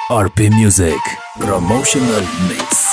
RP Music Promotional Mix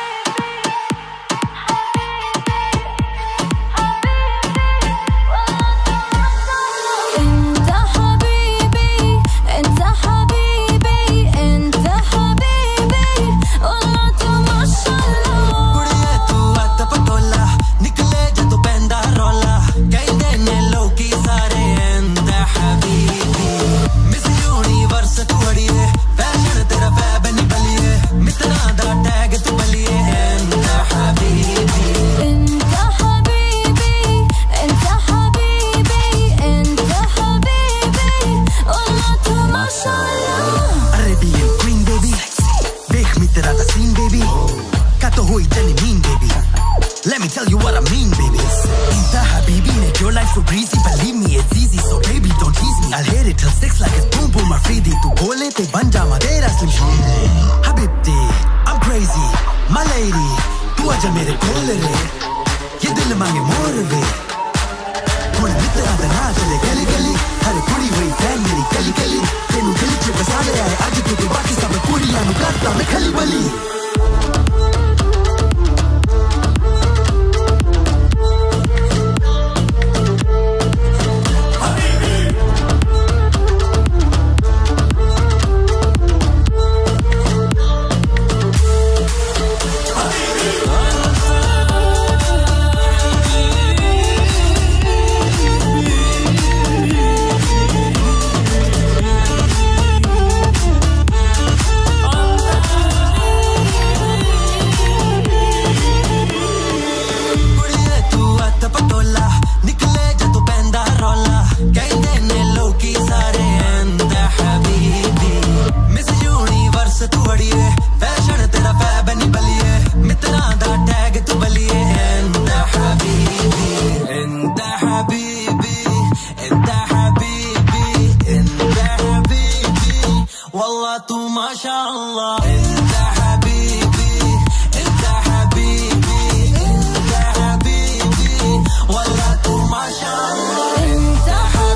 انت حبيبي انت حبيبي انت حبيبي والله ما شاء الله ਕੁੜੀਏ ਤੂੰ ਅੱਤ ਪਟੋਲਾ ਨਿਕਲੇ ਜਦੋਂ ਪੈਂਦਾ ਰੋਲਾ ਕਹਿੰਦੇ ਨੇ ਲੋਕੀ ਸਾਰੇ ਇੰਦ ਹਬੀਬੀ ਮਿਸ ਯੂਨੀਵਰਸ ਤੂੰ ਅੜੀਏ ਫੈਸ਼ਨ ਤੇਰਾ ਫੈਬ ਨਹੀਂ ਬਲੀਏ ਮਿੱਤਰਾਂ ਦਾ ਟੈਗ ਤੂੰ ਬਲੀਏ ਇੰਦ ਹਬੀਬੀ انت حبيبي انت حبيبي انت حبيبي والله ما شاء الله Arabian queen baby ਦੇਖ ਮਿੱਤਰਾ ਦਾ ਸੀਨ baby ਕਾਤੋ ਹੋਈ ਤੈਨੂੰ mean baby Let me tell you what I mean, baby. Inta habibi, make your life so breezy. Believe me, it's easy, so baby, don't tease me. I'll hit it till six like it's boom boom Afridi. Tu bole te banja madera slim shady. Habibti, I'm crazy, my lady. Tu aja mere kole re. Ye dil mange more ve. ਹੁਣ ਮਿੱਤਰਾਂ ਦਾ ਨਾਂ ਚਲੇ ਗਲੀ ਗਲੀ ਹਰ ਕੁੜੀ ਹੋਈ ਫੈਨ ਮੇਰੀ ਗਲੀ ਗਲੀ ਤੈਨੂੰ ਦਿਲ 'ਚ ਵਸਾ ਲਿਆ ਹੈ ਅੱਜ ਤੂੰ ਤੇ ਬਾਕੀ ਸਭ ਕੁੜੀਆਂ ਨੂੰ ਕਰਦਾ ਮੈਂ ਖਲੀ ਬਲੀ ਕੁੜੀਏ ਤੂੰ ਅੱਤ ਪਟੋਲਾ ਨਿਕਲੇ ਜਦੋਂ ਪੈਂਦਾ ਰੋਲਾ ਕਹਿੰਦੇ ਨੇ ਲੋਕੀ ਸਾਰੇ ਇੰਦ ਹਬੀਬੀ ਮਿਸ ਯੂਨੀਵਰਸ ਤੂੰ ਅੜੀਏ ਫੈਸ਼ਨ ਤੇਰਾ ਫੈਬ ਨਹੀਂ ਬਲੀਏ ਮਿੱਤਰਾਂ ਦਾ ਟੈਗ ਤੂੰ ਬਲੀਏ ਇੰਦ ਹਬੀਬੀ ਇੰਦ ਹਬੀਬੀ ਇੰਦ ਹਬੀਬੀ ਇੰਦ ਹਬੀਬੀ والله तू ما شاء الله انت حبيبي انت حبيبي انت حبيبي والله تو ما شاء الله انت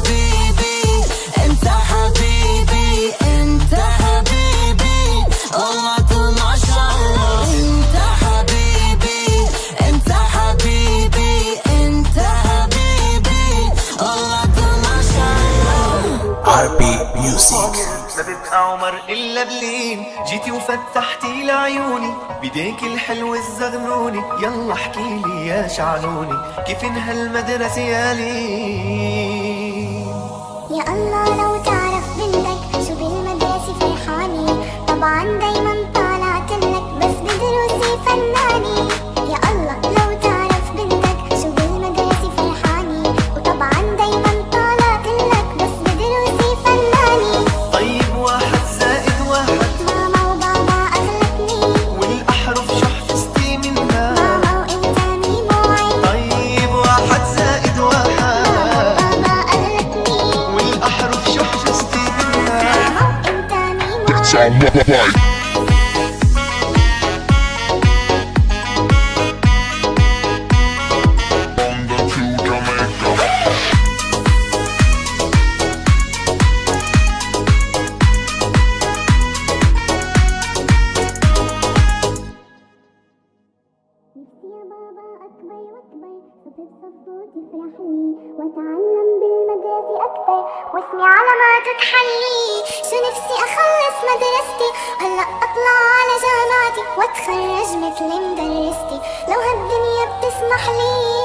حبيبي انت حبيبي انت حبيبي والله ما شاء الله انت حبيبي انت حبيبي انت حبيبي والله ما شاء الله RP Music ما ببقى عمر الا بلين جيتي وفتحتي لعيوني بديك الحلو الزغنوني يلا احكيلي يا شعنوني كيف هالمدرسة يا لين يا الله لو تعرف بنتك شو بالمدرسة فرحاني طبعا دايما طالعت لك بس بدروسي فناني يا الله لو تعرف بنتك شو بالمدرسة فرحاني وطبعا دايما طالعت لك بس بدروسي فناني طيب واحد زائد واحد ماما وبابا أغلبني والأحرف شو حفظتي منها ماما وانت ميم وعين طيب واحد زائد واحد بابا أغلبني والأحرف شو حفظتي منها ماما وانت ميم وعين نفسي يا بابا أكبر وأكبر صفر صفوت يفرح لي وأتعلم بالمدرسة أكتر واسمي علامات تحلي شو نفسي أخلص مدرستي وهلا أطلع على جامعتي وأتخرج مثل مدرستي لو هالدنيا بتسمح لي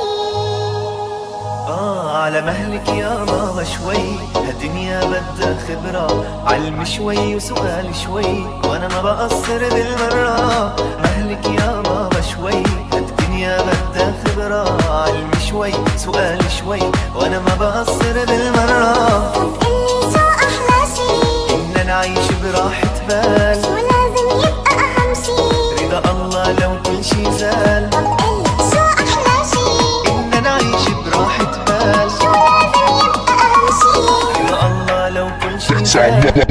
آه على مهلك يا بابا شوي هالدنيا بدها خبرة علم شوي وسؤال شوي وأنا ما بقصر بالمرة مهلك يا بابا شوي هالدنيا بدها خبرة علم شوي سؤال شوي وأنا ما بقصر بالمرة طب قلي شو أحلى شي إننا نعيش براحة بال شو لازم يبقى أهم شي رضا الله لو كل شي زال طب قلي شو أحلى شي إننا نعيش براحة بال شو لازم يبقى أهم شي رضا الله لو كل شي زال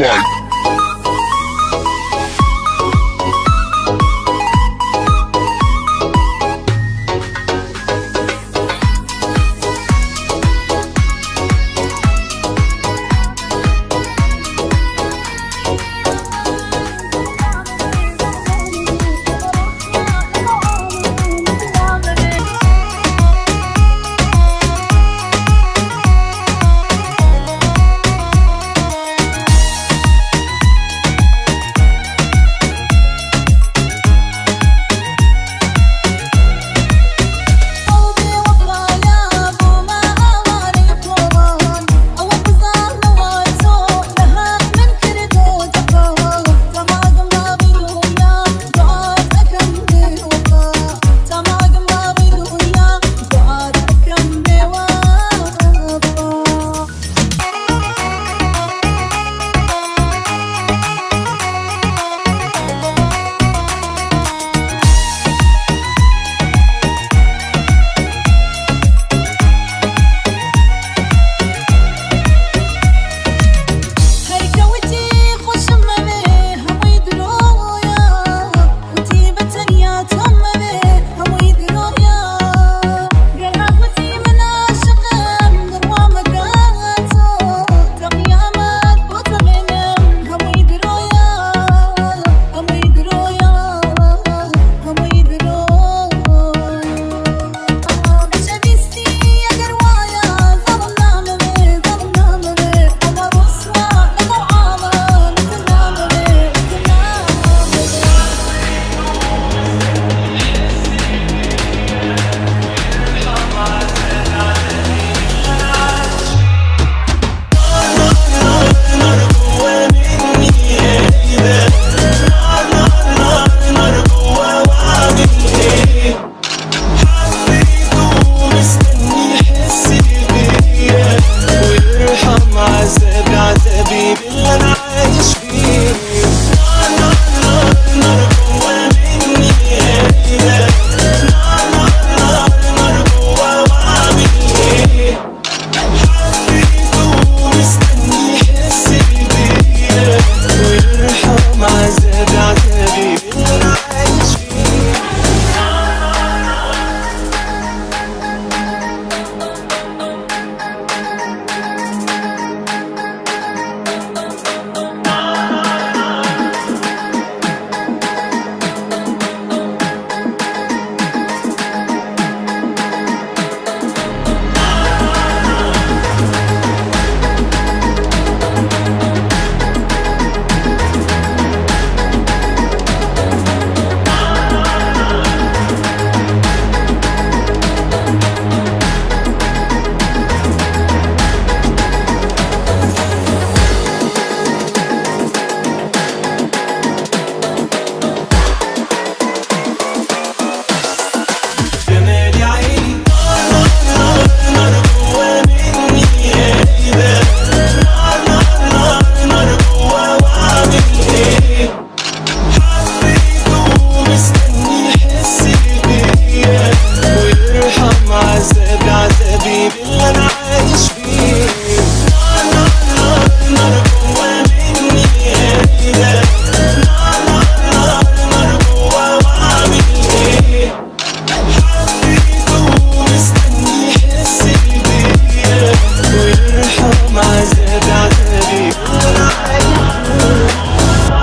عايش فيه نار نار نار جوا مني ايه ده نار نار نار جوا واعمل ايه حبيته مستني يحس بيا ويرحم عذاب عذابي وانا عايش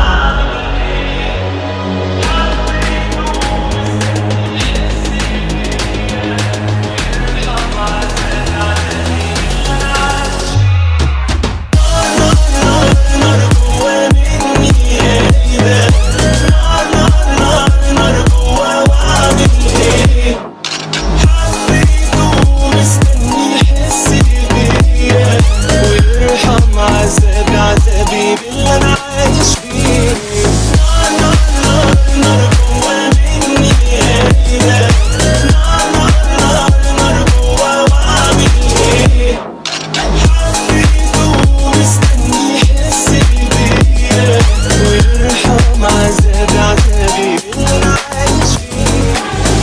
عذابي عذابي باللي انا عايش فيه نار نار نار نار جوا مني ايه ده نار نار نار نار جوا واعمل ايه حبيته مستني يحس بيا ويرحم عذابي عذابي باللي انا عايش فيه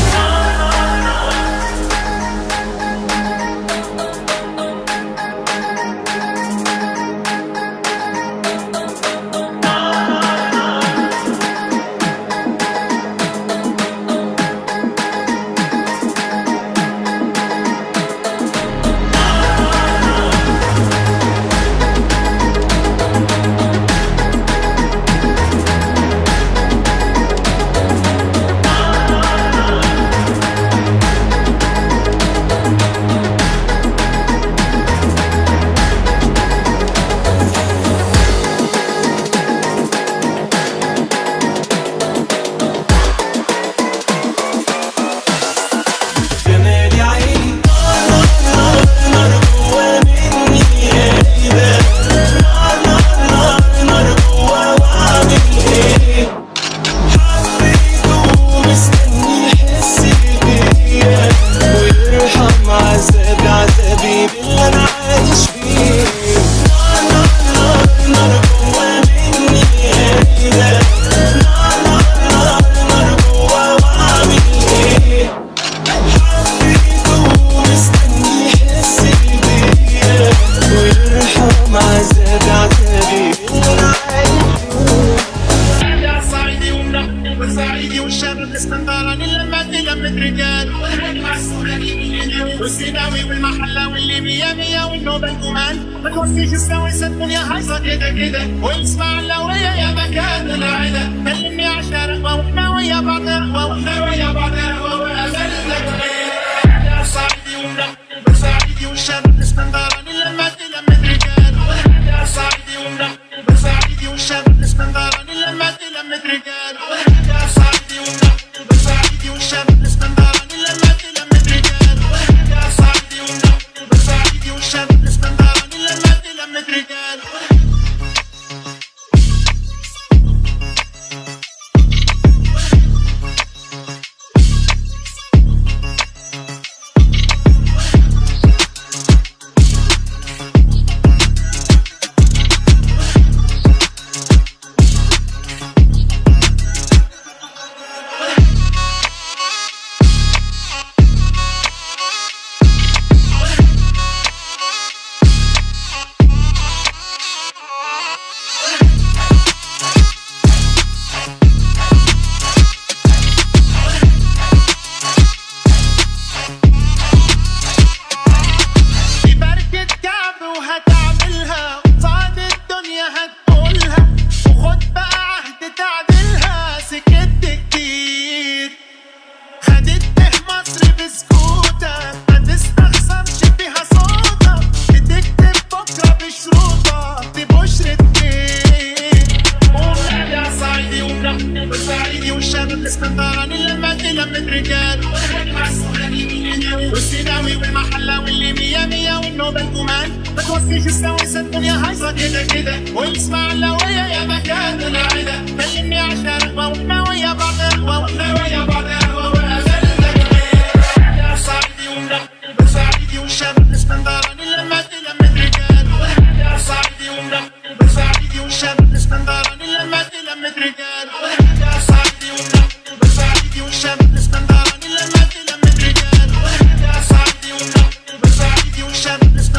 جمال عيني نار نار نار جوا مني ايه ده نار نار نار نار جوا واعمل ايه حبيته مستني يحس بيا ويرحم عذابي عذابي باللي انا عايش فيه نار نار نار نار جوا مني ايه ده نار نار نار نار جوا واعمل ايه حبيته مستني يحس بيا ويرحم عذابي عذابي اللي انا عايش يا صعيدي ومنقب وصعيدي والشاب الاسكندراني لما تلمت رجال والسيناوي والمحلاوي اللي مية مية والنوبة الكمان ما توفيش السوي الدنيا هايصة كده كده والاسماعيلاوية يا مكان العدا كلمني عشان رقوة واحنا ويا بعض رقوة واحنا ويا بعض رقوة وأزلك يا صعيدي ومنقب وصعيدي والشاب الاسكندراني لما تلمت رجال يا صعيدي ومنقب وصعيدي والشاب الاسكندراني لما تلمت رجال يا صعيدي ومنقب وصعيدي والشاب الاسكندراني لما تلمت رجال يا صعيدي ومنقب وصعيدي والشاب الاسكندراني لما تلمت رجال في بركة كعب وهتعملها صعد الدنيا هتقولها وخد بقى عهد تعديلها سكت كتير خدت مصر بسكوتك ما تستخسرش فيها صوتك بتكتب بكرة بشروطك دي بشرة خير قوم يا صعيدي ومنقب وصعيدي والشاب الاسكندراني لما تلمت رجال والسيناوي والمحلاوي اللي مية مية والنوبة الكمان ما توفيش السويسة الدنيا هايصة كده كده والاسماعيلاوية يا مكان العدا كلمني عشان رقوة واحنا ويا بعض رقوة واحنا ويا بعض رقوة وأزلك يا صعيدي ومنقب وصعيدي والشاب الاسكندراني لما تلمت رجال يا صعيدي ومنقب وصعيدي والشاب الاسكندراني لما تلمت رجال يا صعيدي ومنقب وصعيدي والشاب الاسكندراني لما تلمت رجال يا صعيدي ومنقب وصعيدي والشاب الاسكندراني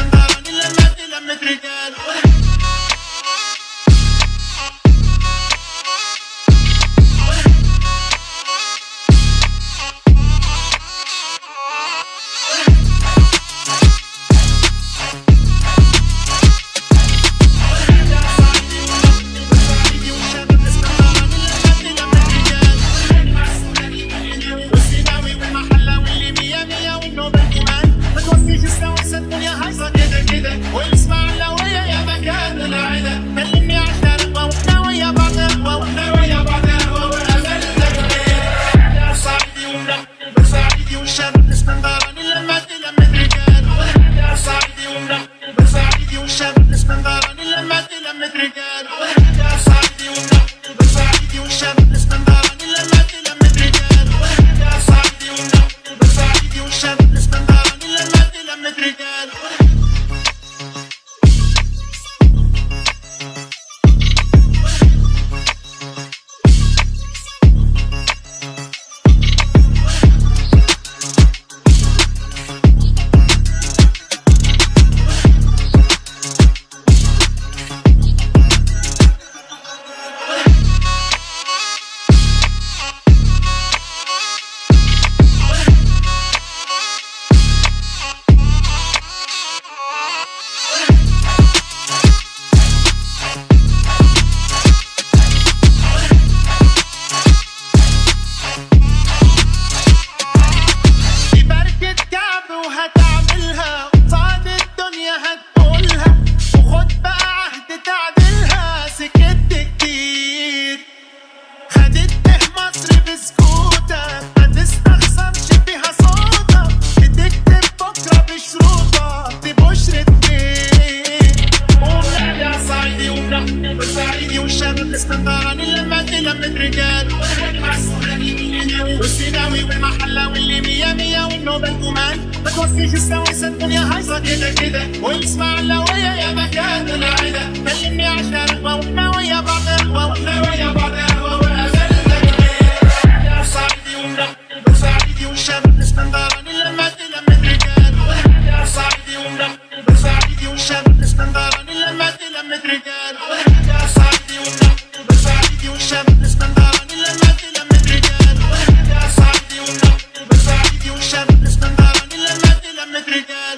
تفكيش استوي الدنيا هايصة كده كده واسمع اللوية يا مكان العدا كلمني عشان قهوة واحنا ويا بعض قهوة واحنا ويا بعض قهوة وأزلك يا صعيدي ومرحب بصعيدي والشاب الاسكندراني لما تلمت رجال يا صعيدي ومرحب بصعيدي والشاب الاسكندراني لما تلمت رجال يا صعيدي ومرحب بصعيدي والشاب الاسكندراني لما تلمت رجال يا صعيدي ومرحب بصعيدي والشاب الاسكندراني لما تلمت رجال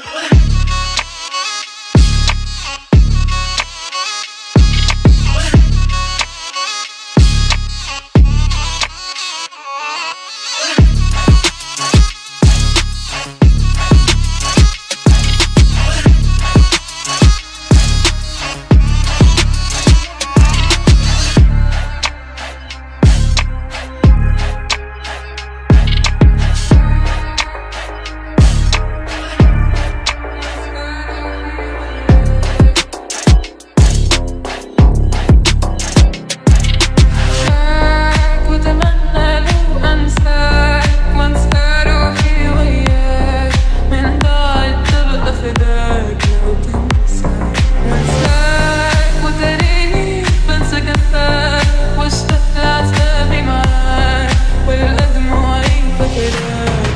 وتمنى لو انساك وانسى روحي وياك من بعد تبقى فداك لو تنساك وانساك وتريني بنسى جفاك واشتاق لعذابي معاك والدموعي فاكراك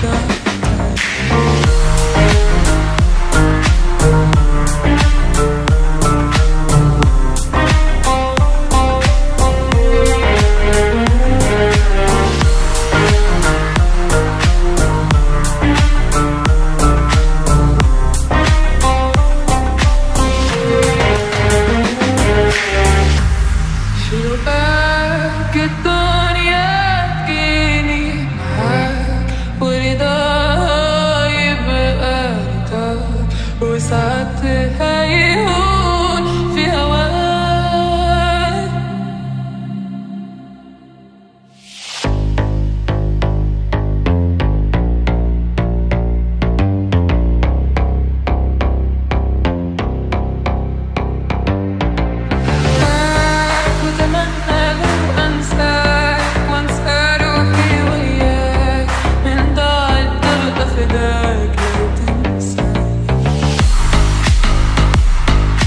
ورجعت شوقك الدنيا تجيني معاك ورضاها يبقى رضاك وساعتها يهون في هواك وتمنى لو انساك وانسى روحي وياك من بعد تبقى فداك لو تنساك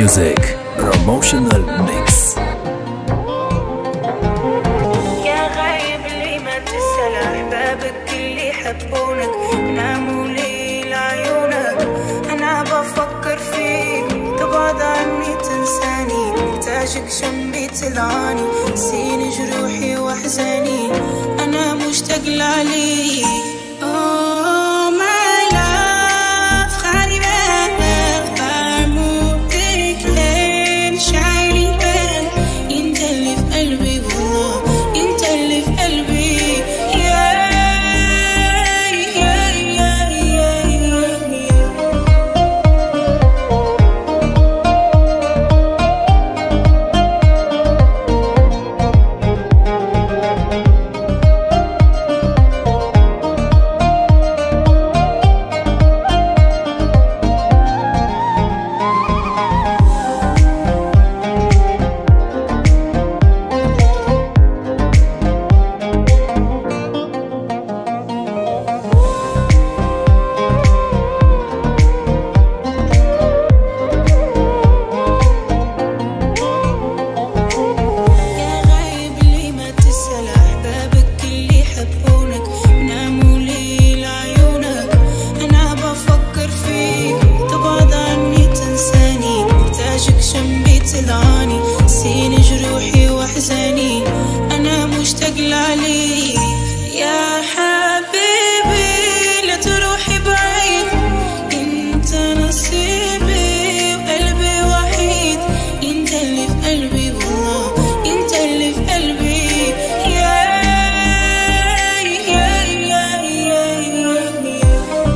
Music Promotional Mix يا غايب لي ما تسأل أحبابك اللي يحبونك ناموا لي لعيونك أنا بفكر فيك تبعد عني تنساني محتاجك جنبي تلعاني نسيني جروحي وأحزاني أنا مشتاق لعليك Oh my love غريبة بعمودك لين شعري بين انت اللي في قلبي والله انت اللي في قلبي يا يا يا يا يا يا غايب لي ما تسأل أحبابك اللي يحبونك ناموا لي لعيونك أنا بفكر فيك تبعد عني تنساني محتاجك جنبي تلعاني نسيني جروحي وأحزاني أنا مشتاق لعليك يا حبيبي لا تروحي بعيد انت نصيبي وقلبي وحيد انت اللي في قلبي والله انت اللي في قلبي يا يا يا يا يا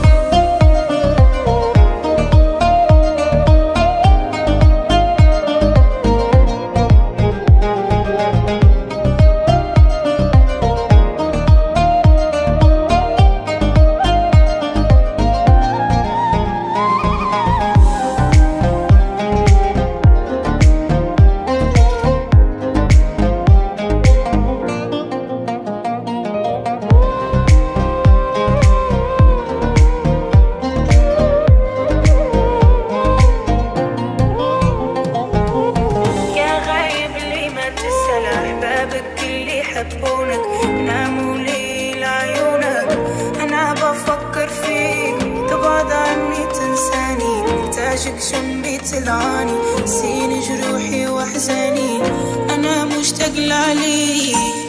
يا غايب لي ما تسأل أحبابك اللي يحبونك ناموا لي لعيونك أنا بفكر فيك تبعد عني تنساني محتاجك جنبي تلعاني نسيني جروحي وأحزاني أنا مشتاق لعليك